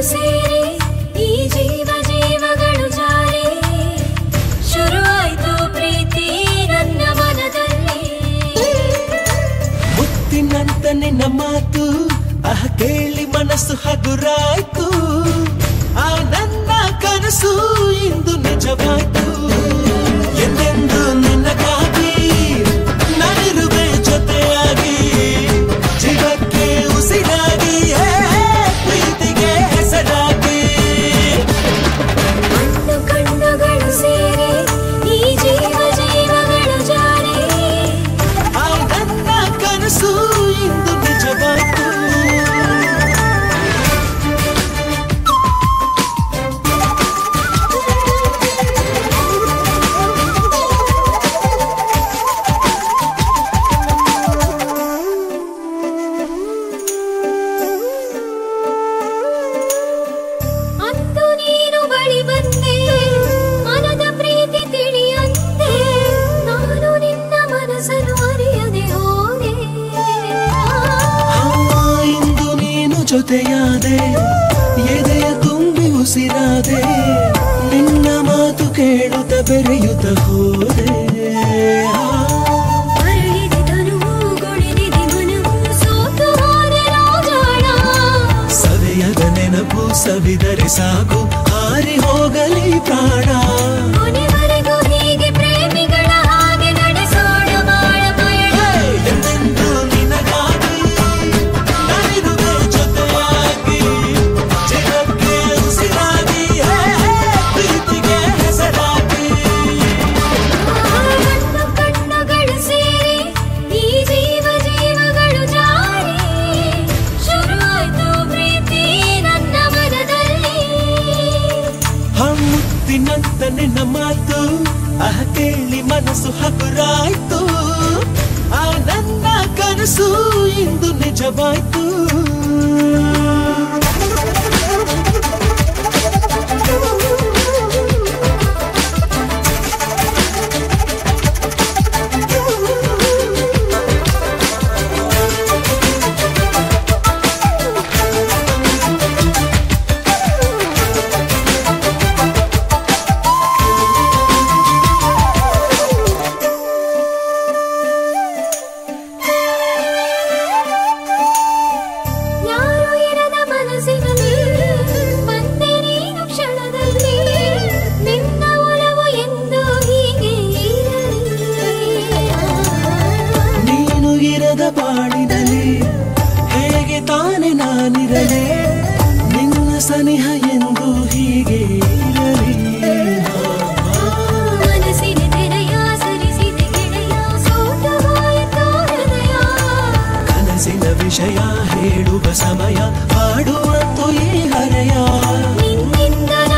ಸೇರಿ ಈ ಜೀವ ಜೀವಗಳು ಜಾರಿ ಶುರುವಾಯ್ತು ಪ್ರೀತಿ ನನ್ನ ಮನದಲ್ಲಿ ಮುತ್ತಿನಂತ ನಿನ್ನ ಮಾತು ಅಹ ಕೇಳಿ ಮನಸ್ಸು ಹಗುರಾಯ್ತು ಆ ನನ್ನ ಕನಸು ಇಂದು ನಿಜವಾಯ್ತು ಎಂದೆಂದು ನಿನ್ನಗಾಗಿ ನಾನಿರುವೆ ಜೊತೆಯಾಗಿ ಜೀವಕ್ಕೆ ಉಸಿರಾಗಿ ಹೇ, ಪ್ರೀತಿಗೆ ಹೆಸರಾಗಿ ಕಣ್ಣು ಕಣ್ಣುಗಳು ಸೇರಿ ಈ ಜೀವ ಜೀವಗಳು ಜಾರಿ ಆ ನನ್ನ ಕನಸು ಇಂದು ನಿಜವಾಯ್ತು ಅಂದು ನೀನು ಬಳಿ ಬಂದೆ ಮನದ ಪ್ರೀತಿ ತಿಳಿಯಂತೆ ನಾನು ನಿನ್ನ ಮನಸ್ಸನ್ನು ಅರಿಯದೆ ಹೋದೆ ಆ, ಇಂದು ನೀನು ಜೊತೆಯಾದೆ ಎದೆಯ ತುಂಬಿ ಉಸಿರಾದೆ ನಿನ್ನ ಮಾತು ಕೇಳುತ್ತ ಬೆರೆಯುತ್ತ ಹೋದೆ ಆ, ಅರಳಿದೆ ತನುವು ಗೊಳಿದಿದೆ ಮನವು ಸೋತು ಹೋದೆ ರಾಜಾಣ ಸವೆಯದ ನೆನಪು ಸವಿದರೆ ಸಾಕು ಹಾರಿ ಹೋಗಲಿ ಪ್ರಾಣ ಕೊನೆವರೆಗೂ ಹೀಗೆ ಪ್ರೇಮಿಗಳ ಹಾಗೆ ನಡೆಸೋಣ ಬಾಳ ಪಯಣ ಎಂದೆಂದೂ ನಿನಗಾಗಿ ನಾನಿರುವೆ ಜೊತೆಯಾಗಿ ಜಗಕ್ಕೆ ಉಸಿರಾಗಿ ಹೇ, ಹೇ, ಪ್ರೀತಿಗೆ ಹೆಸರಾಗಿ ಕಣ್ಣು ಕಣ್ಣುಗಳು ಸೇರಿ ಈ ಜೀವ ಜೀವಗಳು ಜಾರಿ ಶುರುವಾಯ್ತು ಪ್ರೀತಿ ನನ್ನ ಮನದಲ್ಲಿ ಮುತ್ತಿನಂತ ನಿನ್ನ ಮಾತು ಅಹ ಕೇಳಿ ಮನಸ್ಸು ಹಗುರಾಯ್ತು ಆ ನನ್ನ ಕನಸು ಇಂದು ನಿಜವಾಯ್ತು ಯಾರು ಇರದ ಮನಸ್ಸಿನಲ್ಲಿ ಬಂದೆ ನೀನು ಕ್ಷಣದಲ್ಲಿ ನಿನ್ನ ಒಲವು ಎಂದು ಹೀಗೆ ಇರಲಿ. ನೀನು ಇರದ ಬಾಳಿನಲ್ಲಿ ಹೇಗೆ ತಾನೆ ನಾನಿರಲಿ ನಿನ್ನ ಸನಿಹ ಎಂದು ಹೀಗೆ ಇರಲಿ ಮನಸ್ಸಿನ ತೆರೆಯ ಸರಿಸಿದೆ ಗೆಳೆಯ ಸೋತು ಹೋಯಿತು ಹೃದಯ ಕನಸಿನ ವಿಷಯ ಹೇಳುವ ಸಮಯ ಹಾಡುವಂತು ಈ ಹರೆಯ ನಿನ್ನಿಂದ